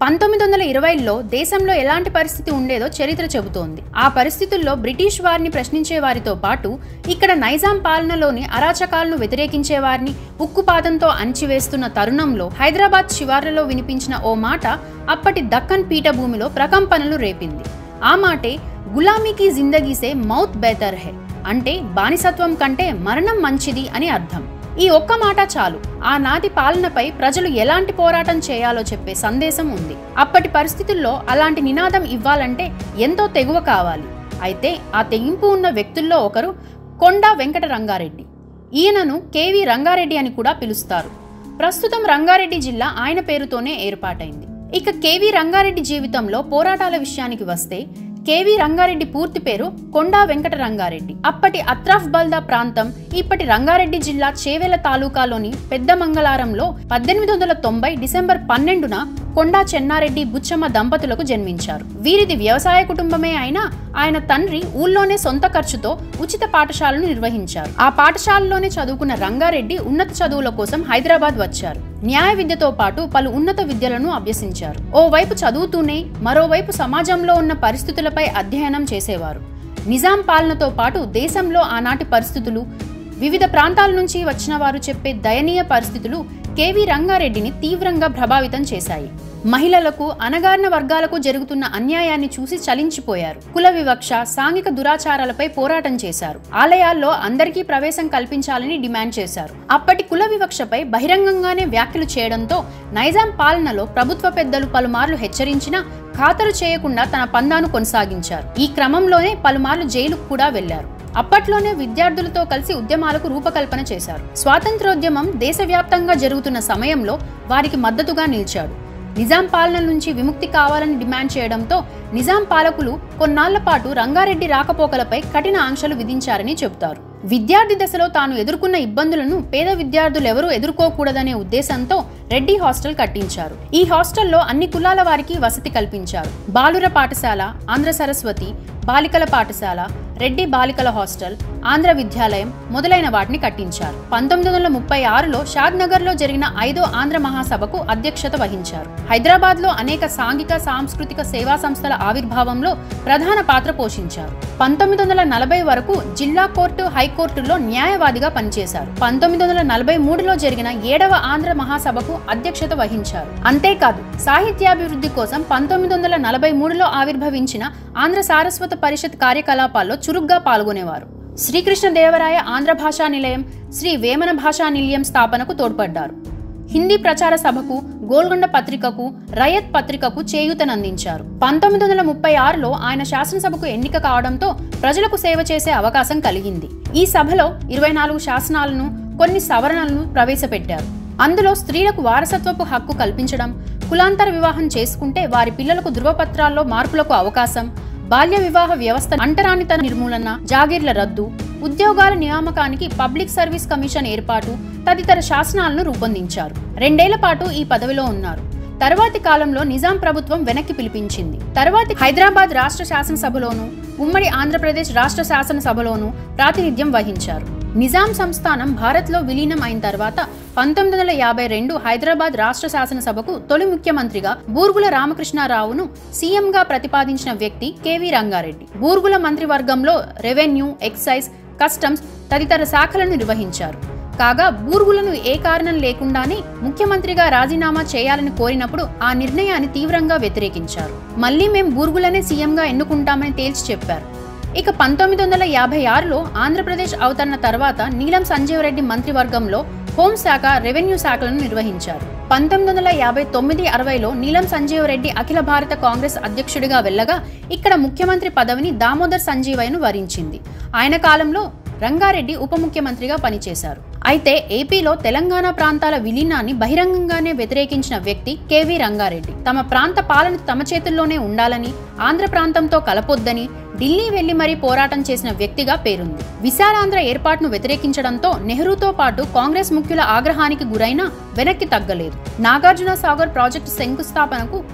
పంతొమ్మిది వందల ఇరవైలో దేశంలో ఎలాంటి పరిస్థితి ఉండేదో చరిత్ర చెబుతోంది ఆ పరిస్థితుల్లో బ్రిటిష్ వారిని ప్రశ్నించే వారితో పాటు ఇక్కడ నైజాం పాలనలోని అరాచకాలను వ్యతిరేకించే వారిని ఉక్కుపాదంతో అణిచివేస్తున్న తరుణంలో హైదరాబాద్ శివార్లలో వినిపించిన ఓ మాట అప్పటి దక్కన్ పీఠభూమిలో ప్రకంపనలు రేపింది ఆ మాటే గులామీకి జిందగీసే మౌత్ బెహతర్ హే అంటే బానిసత్వం కంటే మరణం మంచిది అని అర్థం ఈ ఒక్క మాట చాలు ఆనాటి పాలనపై ప్రజలు ఎలాంటి పోరాటం చేయాలో చెప్పే సందేశం ఉంది అప్పటి పరిస్థితుల్లో అలాంటి నినాదం ఇవ్వాలంటే ఎంతో తెగువ కావాలి అయితే ఆ తెగింపు ఉన్న వ్యక్తుల్లో ఒకరు కొండా వెంకట రంగారెడ్డి ఈయనను కేవి రంగారెడ్డి అని కూడా పిలుస్తారు ప్రస్తుతం రంగారెడ్డి జిల్లా ఆయన పేరుతోనే ఏర్పాటైంది ఇక కేవి రంగారెడ్డి జీవితంలో పోరాటాల విషయానికి వస్తే కేవి రంగారెడ్డి పూర్తి పేరు కొండా వెంకట రంగారెడ్డి అప్పటి అత్రాఫ్ బల్దా ప్రాంతం ఇప్పటి రంగారెడ్డి జిల్లా చేవెల తాలూకాలోని పెద్ద మంగళారంలో పద్దెనిమిది వందల తొంభై డిసెంబర్ పన్నెండున కొండా చెన్నారెడ్డి బుచ్చమ్మ దంపతులకు జన్మించారు వీరిది వ్యవసాయ కుటుంబమే అయినా ఆయన తండ్రి ఊళ్ళోనే సొంత ఖర్చుతో ఉచిత పాఠశాలను నిర్వహించారు ఆ పాఠశాలలోనే చదువుకున్న రంగారెడ్డి ఉన్నత చదువుల కోసం హైదరాబాద్ వచ్చారు న్యాయ విద్యతో పాటు పలు ఉన్నత విద్యలను అభ్యసించారు ఓవైపు చదువుతూనే మరోవైపు సమాజంలో ఉన్న పరిస్థితులపై అధ్యయనం చేసేవారు నిజాం పాలనతో పాటు దేశంలో ఆనాటి పరిస్థితులు వివిధ ప్రాంతాల నుంచి వచ్చిన వారు చెప్పే దయనీయ పరిస్థితులు కేవీ రంగారెడ్డిని తీవ్రంగా ప్రభావితం చేశాయి మహిళలకు అనగారిన వర్గాలకు జరుగుతున్న అన్యాయాన్ని చూసి చలించిపోయారు కుల వివక్ష సాంఘిక దురాచారాలపై పోరాటం చేశారు ఆలయాల్లో అందరికీ ప్రవేశం కల్పించాలని డిమాండ్ చేశారు అప్పటి కుల వివక్షపై బహిరంగంగానే వ్యాఖ్యలు చేయడంతో నైజాం పాలనలో ప్రభుత్వ పెద్దలు పలుమార్లు హెచ్చరించినా ఖాతరు చేయకుండా తన పందాను కొనసాగించారు ఈ క్రమంలోనే పలుమార్లు జైలుకు కూడా వెళ్లారు అప్పట్లోనే విద్యార్థులతో కలిసి ఉద్యమాలకు రూపకల్పన చేశారు స్వాతంత్రోద్యమం దేశవ్యాప్తంగా జరుగుతున్న సమయంలో వారికి మద్దతుగా నిలిచాడు నిజాం పాలన నుంచి విముక్తి కావాలని డిమాండ్ చేయడంతో నిజాం పాలకులు కొన్నాళ్ల పాటు రంగారెడ్డి రాకపోకలపై కఠిన ఆంక్షలు విధించారని చెబుతారు విద్యార్థి దశలో తాను ఎదుర్కొన్న ఇబ్బందులను పేద విద్యార్థులెవరూ ఎదుర్కోకూడదనే ఉద్దేశంతో రెడ్డి హాస్టల్ కట్టించారు ఈ హాస్టల్లో అన్ని కులాల వారికి వసతి కల్పించారు బాలుర పాఠశాల ఆంధ్ర సరస్వతి బాలికల పాఠశాల రెడ్డి బాలికల హాస్టల్ ఆంధ్ర విద్యాలయం మొదలైన వాటిని కట్టించారు పంతొమ్మిది వందల ముప్పై ఆరులో షాద్ నగర్ లో జరిగిన ఐదో ఆంధ్ర మహాసభకు అధ్యక్షత వహించారు హైదరాబాద్ లో అనేక సాంఘిక సాంస్కృతిక సేవా సంస్థల ఆవిర్భావంలో ప్రధాన పాత్ర పోషించారు పంతొమ్మిది వందల నలభై వరకు జిల్లా కోర్టు హైకోర్టులో న్యాయవాదిగా పనిచేశారు పంతొమ్మిది వందల నలభై మూడులో జరిగిన ఏడవ ఆంధ్ర మహాసభకు అధ్యక్షత వహించారు అంతేకాదు సాహిత్యాభివృద్ధి కోసం పంతొమ్మిది వందల నలభై మూడులో ఆవిర్భవించిన ఆంధ్ర సారస్వత పరిషత్ కార్యకలాపాల్లో చురుగ్గా పాల్గొనేవారు శ్రీకృష్ణ దేవరాయ ఆంధ్ర భాషా నిలయం శ్రీ వేమన భాషా నిలయం స్థాపనకు తోడ్పడ్డారు హిందీ ప్రచార సభకు గోల్కొండ పత్రికకు రయత్ పత్రికకు చేయూతనందించారు పంతొమ్మిది వందల ముప్పై ఆరులో ఆయన శాసనసభకు ఎన్నిక కావడంతో ప్రజలకు సేవ చేసే అవకాశం కలిగింది ఈ సభలో ఇరవై నాలుగు శాసనాలను కొన్ని సవరణలను ప్రవేశపెట్టారు అందులో స్త్రీలకు వారసత్వపు హక్కు కల్పించడం కులాంతర వివాహం చేసుకుంటే వారి పిల్లలకు ధృవపత్రాల్లో మార్పులకు అవకాశం బాల్య వివాహ వ్యవస్థ అంటరానితన నిర్మూలన జాగీర్ల రద్దు ఉద్యోగాల నియామకానికి పబ్లిక్ సర్వీస్ కమిషన్ ఏర్పాటు తదితర శాసనాలను రూపొందించారు రెండేళ్ల పాటు ఈ పదవిలో ఉన్నారు తర్వాతి కాలంలో నిజాం ప్రభుత్వం వెనక్కి పిలిపించింది తర్వాతి హైదరాబాద్ రాష్ట్ర శాసనసభలోను ఉమ్మడి ఆంధ్రప్రదేశ్ రాష్ట్ర శాసనసభలోను ప్రాతినిధ్యం వహించారు నిజాం సంస్థానం భారత్లో విలీనం అయిన తర్వాత పంతొమ్మిది వందల యాభై రెండు హైదరాబాద్ రాష్ట్ర శాసనసభకు తొలి ముఖ్యమంత్రిగా బూర్గుల రామకృష్ణారావును సీఎంగా ప్రతిపాదించిన వ్యక్తి కెవి రంగారెడ్డి బూర్గుల మంత్రివర్గంలో రెవెన్యూ ఎక్సైజ్ కస్టమ్స్ తదితర శాఖలను నిర్వహించారు కాగా బూర్గులను ఏ కారణం లేకుండానే ముఖ్యమంత్రిగా రాజీనామా చేయాలని కోరినప్పుడు ఆ నిర్ణయాన్ని తీవ్రంగా వ్యతిరేకించారు మళ్లీ మేం బూర్గులనే సీఎంగా ఎన్నుకుంటామని తేల్చి చెప్పారు ఇక పంతొమ్మిది వందల యాభై ఆరులో ఆంధ్రప్రదేశ్ అవతరణ తర్వాత నీలం సంజీవరెడ్డి మంత్రివర్గంలో హోంశాఖ రెవెన్యూ శాఖలను నిర్వహించారు పంతొమ్మిది వందల యాభై తొమ్మిది అరవైలో నీలం సంజీవరెడ్డి అఖిల భారత కాంగ్రెస్ అధ్యక్షుడిగా వెళ్ళగా ఇక్కడ ముఖ్యమంత్రి పదవిని దామోదర్ సంజీవయ్యను వరించింది ఆయన కాలంలో రంగారెడ్డి ఉప ముఖ్యమంత్రిగా పనిచేశారు అయితే ఏపీలో తెలంగాణ ప్రాంతాల విలీనాన్ని బహిరంగంగానే వ్యతిరేకించిన వ్యక్తి కేవీ రంగారెడ్డి తమ ప్రాంత పాలన తమ చేతుల్లోనే ఉండాలని ఆంధ్ర ప్రాంతంతో కలపొద్దని ఢిల్లీ వెళ్లి మరీ పోరాటం చేసిన వ్యక్తిగా పేరుంది విశాలాంధ్ర ఏర్పాటును వ్యతిరేకించడంతో నెహ్రూతో పాటు కాంగ్రెస్ ముఖ్యుల ఆగ్రహానికి గురైనా వెనక్కి తగ్గలేదు నాగార్జున సాగర్ ప్రాజెక్టు శంకుస్థాపనకు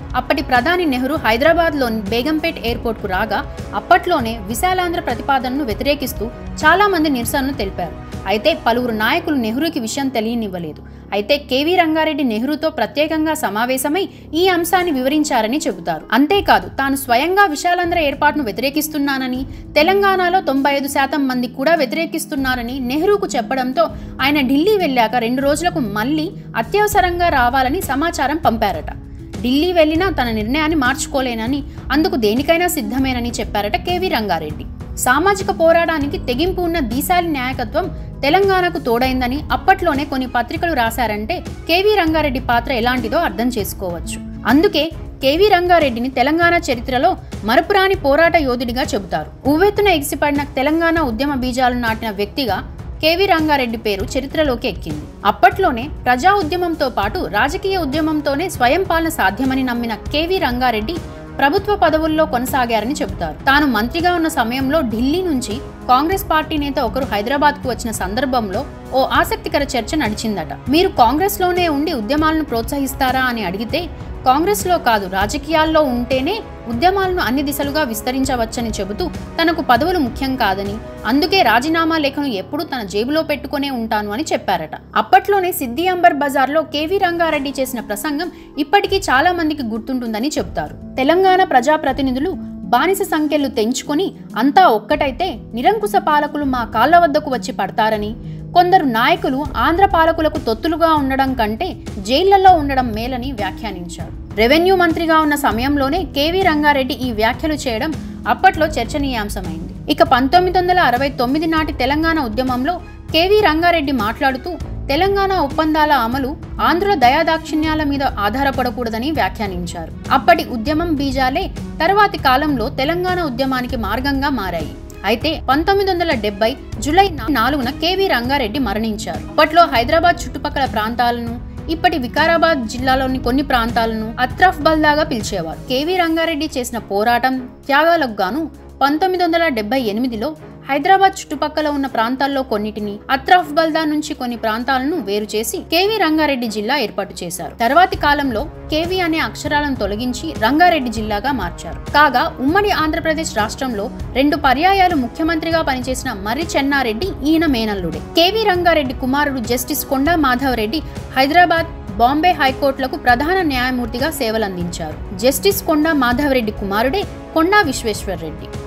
అప్పటి ప్రధాని నెహ్రూ హైదరాబాద్లోని బేగంపేట్ ఎయిర్పోర్ట్కు రాగా అప్పట్లోనే విశాలాంధ్ర ప్రతిపాదనను వ్యతిరేకిస్తూ చాలా మంది నిరసనలు తెలిపారు అయితే పలువురు నాయకులు నెహ్రూకి విషయం తెలియనివ్వలేదు అయితే కేవీ రంగారెడ్డి నెహ్రూతో ప్రత్యేకంగా సమావేశమై ఈ అంశాన్ని వివరించారని చెబుతారు అంతేకాదు తాను స్వయంగా విశాలాంధ్ర ఏర్పాటును వ్యతిరేకిస్తున్నానని తెలంగాణలో తొంభై ఐదు శాతం మంది కూడా వ్యతిరేకిస్తున్నారని నెహ్రూకు చెప్పడంతో ఆయన ఢిల్లీ వెళ్ళాక రెండు రోజులకు మళ్ళీ అత్యవసరంగా రావాలని సమాచారం పంపారట ఢిల్లీ వెళ్లినా తన నిర్ణయాన్ని మార్చుకోలేనని అందుకు దేనికైనా సిద్ధమేనని చెప్పారట కేవీ రంగారెడ్డి సామాజిక పోరాటానికి తెగింపు ఉన్న దీశాలి నాయకత్వం తెలంగాణకు తోడైందని అప్పట్లోనే కొన్ని పత్రికలు రాశారంటే కేవీ రంగారెడ్డి పాత్ర ఎలాంటిదో అర్థం చేసుకోవచ్చు అందుకే కేవీ రంగారెడ్డిని తెలంగాణ చరిత్రలో మరపురాని పోరాట యోధుడిగా చెబుతారు ఉవ్వెత్తున ఎగిసిపడిన తెలంగాణ ఉద్యమ బీజాలు నాటిన వ్యక్తిగా కేవీ రంగారెడ్డి పేరు చరిత్రలోకి ఎక్కింది అప్పట్లోనే ప్రజా ఉద్యమంతో పాటు రాజకీయ ఉద్యమంతోనే స్వయం పాలన సాధ్యమని నమ్మిన కేవీ రంగారెడ్డి ప్రభుత్వ పదవుల్లో కొనసాగారని చెబుతారు తాను మంత్రిగా ఉన్న సమయంలో ఢిల్లీ నుంచి కాంగ్రెస్ పార్టీ నేత ఒకరు హైదరాబాద్ కు వచ్చిన సందర్భంలో ఓ ఆసక్తికర చర్చ నడిచిందట మీరు కాంగ్రెస్ లోనే ఉండి ఉద్యమాలను ప్రోత్సహిస్తారా అని అడిగితే కాంగ్రెస్ లో కాదు రాజకీయాల్లో ఉంటేనే ఉద్యమాలను అన్ని దిశలుగా విస్తరించవచ్చని చెబుతూ తనకు పదవులు ముఖ్యం కాదని అందుకే రాజీనామా లేఖను ఎప్పుడూ తన జేబులో పెట్టుకునే ఉంటాను అని చెప్పారట అప్పట్లోనే సిద్ది అంబర్ బజార్లో కేవీ రంగారెడ్డి చేసిన ప్రసంగం ఇప్పటికీ చాలా మందికి గుర్తుంటుందని చెబుతారు తెలంగాణ ప్రజాప్రతినిధులు బానిస సంఖ్యలు తెంచుకొని అంతా ఒక్కటైతే నిరంకుశ పాలకులు మా కాళ్ల వద్దకు వచ్చి పడతారని కొందరు నాయకులు ఆంధ్ర పాలకులకు తొత్తులుగా ఉండడం కంటే జైళ్లలో ఉండడం మేలని వ్యాఖ్యానించారు రెవెన్యూ మంత్రిగా ఉన్న సమయంలోనే కేవీ రంగారెడ్డి ఈ వ్యాఖ్యలు చేయడం అప్పట్లో చర్చనీయాంశమైంది ఇక పంతొమ్మిది వందల అరవై తొమ్మిది నాటి తెలంగాణ ఉద్యమంలో కేవీ రంగారెడ్డి మాట్లాడుతూ తెలంగాణ ఒప్పందాల అమలు ఆంధ్ర దయాదాక్షిణ్యాల మీద ఆధారపడకూడదని వ్యాఖ్యానించారు అప్పటి ఉద్యమం బీజాలే తర్వాతి కాలంలో తెలంగాణ ఉద్యమానికి మార్గంగా మారాయి అయితే పంతొమ్మిది వందల డెబ్బై జూలై నాలుగున కేవీ రంగారెడ్డి మరణించారు అప్పట్లో హైదరాబాద్ చుట్టుపక్కల ప్రాంతాలను ఇప్పటి వికారాబాద్ జిల్లాలోని కొన్ని ప్రాంతాలను అత్రఫ్ బల్దాగా పిలిచేవారు కేవీ రంగారెడ్డి చేసిన పోరాటం త్యాగాలకు గాను పంతొమ్మిది వందల డెబ్బై ఎనిమిదిలో హైదరాబాద్ చుట్టుపక్కల ఉన్న ప్రాంతాల్లో కొన్నిటిని అత్రఫ్ బల్దా నుంచి కొన్ని ప్రాంతాలను వేరు చేసి కేవీ రంగారెడ్డి జిల్లా ఏర్పాటు చేశారు తర్వాతి కాలంలో కేవీ అనే అక్షరాలను తొలగించి రంగారెడ్డి జిల్లాగా మార్చారు కాగా ఉమ్మడి ఆంధ్రప్రదేశ్ రాష్ట్రంలో రెండు పర్యాయాలు ముఖ్యమంత్రిగా పనిచేసిన మర్రి చెన్నారెడ్డి ఈయన మేనల్లుడే కేవీ రంగారెడ్డి కుమారుడు జస్టిస్ కొండా మాధవరెడ్డి హైదరాబాద్ బాంబే హైకోర్టులకు ప్రధాన న్యాయమూర్తిగా సేవలందించారు జస్టిస్ కొండా మాధవరెడ్డి కుమారుడే కొండా విశ్వేశ్వర్ రెడ్డి